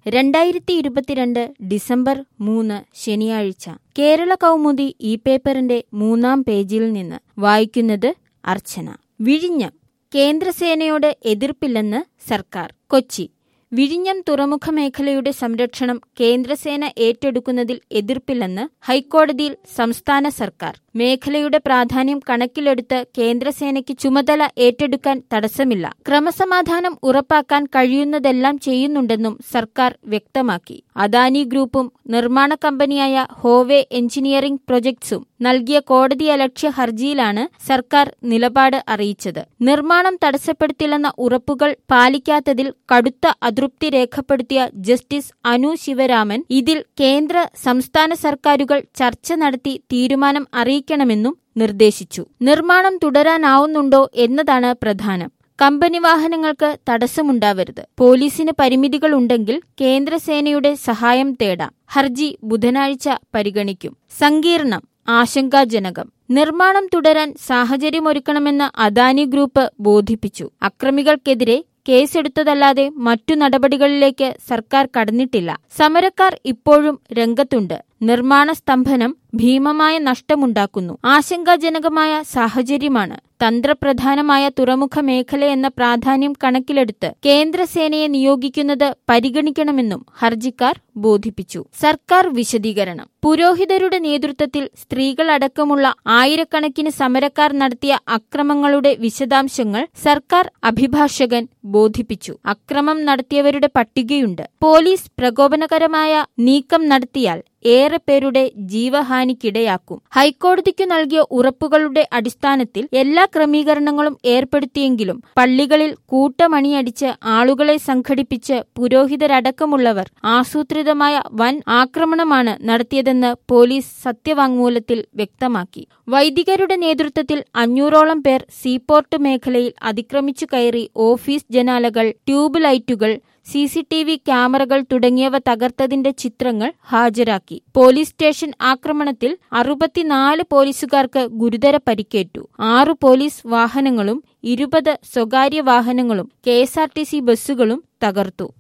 രണ്ടായിരത്തി ഇരുപത്തിരണ്ട് ഡിസംബർ മൂന്ന് ശനിയാഴ്ച കേരള കൗമുദി ഈ പേപ്പറിന്റെ മൂന്നാം പേജിൽ നിന്ന് വായിക്കുന്നത് അർച്ചന വിഴിഞ്ഞം കേന്ദ്രസേനയോട് എതിർപ്പില്ലെന്ന് സർക്കാർ കൊച്ചി വിഴിഞ്ഞം തുറമുഖ മേഖലയുടെ സംരക്ഷണം കേന്ദ്രസേന ഏറ്റെടുക്കുന്നതിൽ എതിർപ്പില്ലെന്ന് ഹൈക്കോടതിയിൽ സംസ്ഥാന സർക്കാർ മേഖലയുടെ പ്രാധാന്യം കണക്കിലെടുത്ത് കേന്ദ്രസേനയ്ക്ക് ചുമതല ഏറ്റെടുക്കാൻ തടസ്സമില്ല ക്രമസമാധാനം ഉറപ്പാക്കാൻ കഴിയുന്നതെല്ലാം ചെയ്യുന്നുണ്ടെന്നും സർക്കാർ വ്യക്തമാക്കി അദാനി ഗ്രൂപ്പും നിർമ്മാണ കമ്പനിയായ ഹോവെ എഞ്ചിനീയറിംഗ് പ്രൊജക്ട്സും നൽകിയ കോടതിയലക്ഷ്യ ഹർജിയിലാണ് സർക്കാർ നിലപാട് അറിയിച്ചത് നിർമ്മാണം തടസ്സപ്പെടുത്തില്ലെന്ന ഉറപ്പുകൾ പാലിക്കാത്തതിൽ കടുത്ത അതൃപ്തി രേഖപ്പെടുത്തിയ ജസ്റ്റിസ് അനു ശിവരാമൻ ഇതിൽ കേന്ദ്ര സംസ്ഥാന സർക്കാരുകൾ ചർച്ച നടത്തി തീരുമാനം അറിയിക്കണമെന്നും നിർദ്ദേശിച്ചു നിർമ്മാണം തുടരാനാവുന്നുണ്ടോ എന്നതാണ് പ്രധാനം കമ്പനി വാഹനങ്ങൾക്ക് തടസ്സമുണ്ടാവരുത് പോലീസിന് പരിമിതികളുണ്ടെങ്കിൽ കേന്ദ്രസേനയുടെ സഹായം തേടാം ഹർജി ബുധനാഴ്ച പരിഗണിക്കും സങ്കീർണം ആശങ്കാജനകം നിർമ്മാണം തുടരാൻ സാഹചര്യമൊരുക്കണമെന്ന് അദാനി ഗ്രൂപ്പ് ബോധിപ്പിച്ചു അക്രമികൾക്കെതിരെ കേസെടുത്തതല്ലാതെ മറ്റു നടപടികളിലേക്ക് സർക്കാർ കടന്നിട്ടില്ല സമരക്കാർ ഇപ്പോഴും രംഗത്തുണ്ട് നിർമ്മാണ സ്തംഭനം ഭീമമായ നഷ്ടമുണ്ടാക്കുന്നു ആശങ്കാജനകമായ സാഹചര്യമാണ് തന്ത്രപ്രധാനമായ തുറമുഖ മേഖലയെന്ന പ്രാധാന്യം കണക്കിലെടുത്ത് കേന്ദ്രസേനയെ നിയോഗിക്കുന്നത് പരിഗണിക്കണമെന്നും ഹർജിക്കാർ ബോധിപ്പിച്ചു സർക്കാർ വിശദീകരണം പുരോഹിതരുടെ നേതൃത്വത്തിൽ സ്ത്രീകളടക്കമുള്ള ആയിരക്കണക്കിന് സമരക്കാർ നടത്തിയ അക്രമങ്ങളുടെ വിശദാംശങ്ങൾ സർക്കാർ അഭിഭാഷകൻ ബോധിപ്പിച്ചു അക്രമം നടത്തിയവരുടെ പട്ടികയുണ്ട് പോലീസ് പ്രകോപനകരമായ നീക്കം നടത്തിയാൽ ഏറെ പേരുടെ ജീവഹാനിക്കിടയാക്കും ഹൈക്കോടതിക്കു നൽകിയ ഉറപ്പുകളുടെ അടിസ്ഥാനത്തിൽ എല്ലാ ക്രമീകരണങ്ങളും ഏർപ്പെടുത്തിയെങ്കിലും പള്ളികളിൽ കൂട്ടമണിയടിച്ച് ആളുകളെ സംഘടിപ്പിച്ച് പുരോഹിതരടക്കമുള്ളവർ ആസൂത്രിതമായ വൻ ആക്രമണമാണ് നടത്തിയതെന്ന് പോലീസ് സത്യവാങ്മൂലത്തിൽ വ്യക്തമാക്കി വൈദികരുടെ നേതൃത്വത്തിൽ അഞ്ഞൂറോളം പേർ സീപോർട്ട് മേഖലയിൽ അതിക്രമിച്ചു കയറി ഓഫീസ് ജനാലകൾ ട്യൂബ് ലൈറ്റുകൾ സി സി ടി വി ക്യാമറകൾ തുടങ്ങിയവ തകർത്തതിന്റെ ചിത്രങ്ങൾ ഹാജരാക്കി പോലീസ് സ്റ്റേഷൻ ആക്രമണത്തിൽ അറുപത്തിനാല് പോലീസുകാർക്ക് ഗുരുതര പരിക്കേറ്റു ആറു പോലീസ് വാഹനങ്ങളും ഇരുപത് സ്വകാര്യ വാഹനങ്ങളും കെ ബസ്സുകളും തകർത്തു